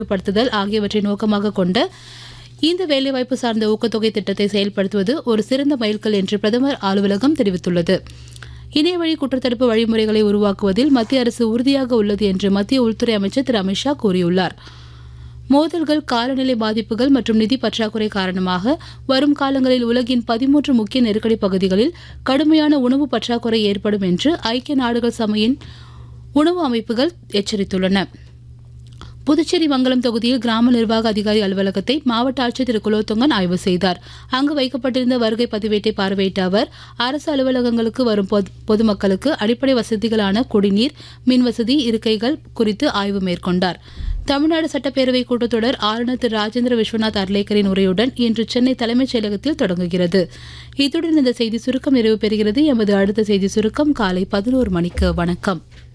படுத்துதல் ஆகியவற்றை நோக்கமாக கொண்ட இந்த வேலைவாய்ப்பு சார்ந்த ஊக்கத்தொகை திட்டத்தை செயல்படுத்துவது ஒரு சிறந்த மைல்கல் என்று பிரதமர் அலுவலகம் தெரிவித்துள்ளது இணையவழி குற்றத்தடுப்பு வழிமுறைகளை உருவாக்குவதில் மத்திய அரசு உறுதியாக உள்ளது என்று மத்திய உள்துறை அமைச்சர் திரு அமித்ஷா கூறியுள்ளார் மோதல்கள் காலநிலை பாதிப்புகள் மற்றும் நிதி பற்றாக்குறை காரணமாக வரும் காலங்களில் உலகின் பதிமூன்று முக்கிய நெருக்கடி பகுதிகளில் கடுமையான உணவு பற்றாக்குறை ஏற்படும் என்று ஐக்கிய நாடுகள் சபையின் உணவு அமைப்புகள் எச்சரித்துள்ளன புதுச்சேரி மங்கலம் தொகுதியில் கிராம நிர்வாக அதிகாரி அலுவலகத்தை மாவட்ட ஆட்சியர் திரு குலோத்துங்கன் ஆய்வு செய்தார் அங்கு வைக்கப்பட்டிருந்த வருகை பதிவேட்டை பார்வையிட்ட அவர் அரசு அலுவலகங்களுக்கு வரும் பொது- பொதுமக்களுக்கு அடிப்படை வசதிகளான குடிநீர் மின் வசதி இருக்கைகள் குறித்து ஆய்வு மேற்கொண்டார் தமிழ்நாடு சட்டப்பேரவை கூட்டத்தொடர் ஆளுநர் திரு ராஜேந்திர விஸ்வநாத் அர்லேக்கரின் உரையுடன் இன்று சென்னை தலைமைச் செயலகத்தில் தொடங்குகிறது இத்துடன் இந்த செய்தி சுருக்கம் நிறைவு பெறுகிறது எமது அடுத்த செய்தி சுருக்கம் காலை பதினோரு மணிக்கு வணக்கம்